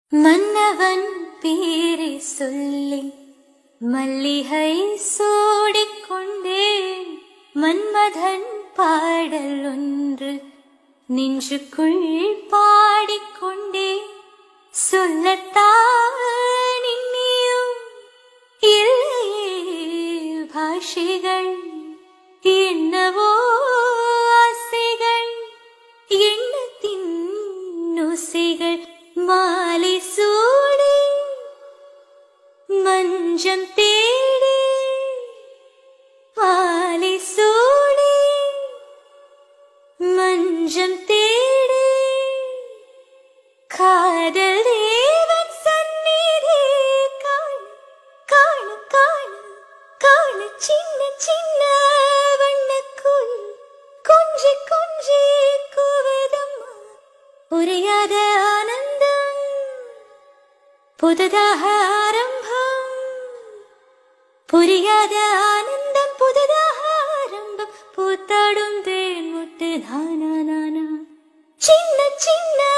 மன்னவன் பேரை சொல்லி மல்லிகை சூடிக்கொண்டேன் மன்மதன் பாடல் ஒன்று நெஞ்சுக்குள் பாடிக்கொண்டேன் சொல்லத்தான் இன்னியும் இல்லையே பாஷைகள் என்னவோ ஆசைகள் எண்ணத்தின் நுசைகள் மாலை சூடி மஞ்சம் தேடி மாலை சூடி மஞ்சம் தேடி காதல் தேவன் சந்நிதி காண காண காண காண சின்ன சின்ன வண்ணக்குள் கொஞ்சி கொஞ்சி கூவதம்மா புரியாத ஆனந்தம் புதுதாக ஆரம்பம் புரியாத ஆனந்தம் புதுதாக ஆரம்பம் பூத்தாடும் தேன் முட்டு நானா நானா சின்ன சின்ன